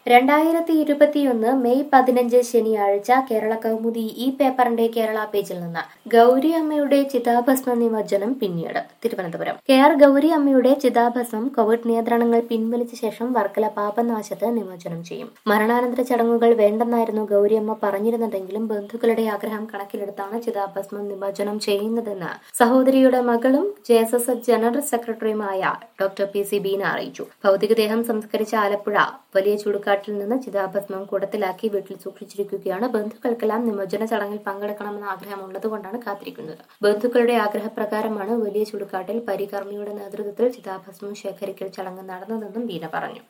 രണ്ടായിരത്തി ഇരുപത്തിയൊന്ന് മെയ് പതിനഞ്ച് ശനിയാഴ്ച കേരള കൗമുദി ഈ പേപ്പറിന്റെ കേരള പേജിൽ നിന്ന് ഗൗരി അമ്മയുടെ ചിതാഭസ്മ നിമജ്ജനം പിന്നീട് തിരുവനന്തപുരം കെ ആർ ഗൗരി അമ്മയുടെ ചിതാഭസ്മം കോവിഡ് നിയന്ത്രണങ്ങൾ പിൻവലിച്ച ശേഷം വർക്കല പാപനാശത്ത് നിമജ്ജനം ചെയ്യും മരണാനന്തര ചടങ്ങുകൾ വേണ്ടെന്നായിരുന്നു ഗൗരിയമ്മ പറഞ്ഞിരുന്നതെങ്കിലും ബന്ധുക്കളുടെ ആഗ്രഹം കണക്കിലെടുത്താണ് ചിതാഭസ്മം നിമജ്ജനം ചെയ്യുന്നതെന്ന് സഹോദരിയുടെ മകളും ജെ എസ് എസ് ജനറൽ സെക്രട്ടറിയുമായ ഡോക്ടർ പി സി ബീന അറിയിച്ചു ഭൗതികദേഹം സംസ്കരിച്ച ആലപ്പുഴ വലിയ ചുടുകാട്ടിൽ നിന്ന് ചിതാഭസ്മം കുടത്തിലാക്കി വീട്ടിൽ സൂക്ഷിച്ചിരിക്കുകയാണ് ബന്ധുക്കൾക്കെല്ലാം നിമജ്ജന ചടങ്ങിൽ പങ്കെടുക്കണമെന്ന ആഗ്രഹമുള്ളതുകൊണ്ടാണ് കാത്തിരിക്കുന്നത് ബന്ധുക്കളുടെ ആഗ്രഹപ്രകാരമാണ് വലിയ ചുടുകാട്ടിൽ പരികർമ്മിയുടെ നേതൃത്വത്തിൽ ചിതാഭസ്മം ശേഖരിക്കൽ ചടങ്ങ് നടന്നതെന്നും ബീന പറഞ്ഞു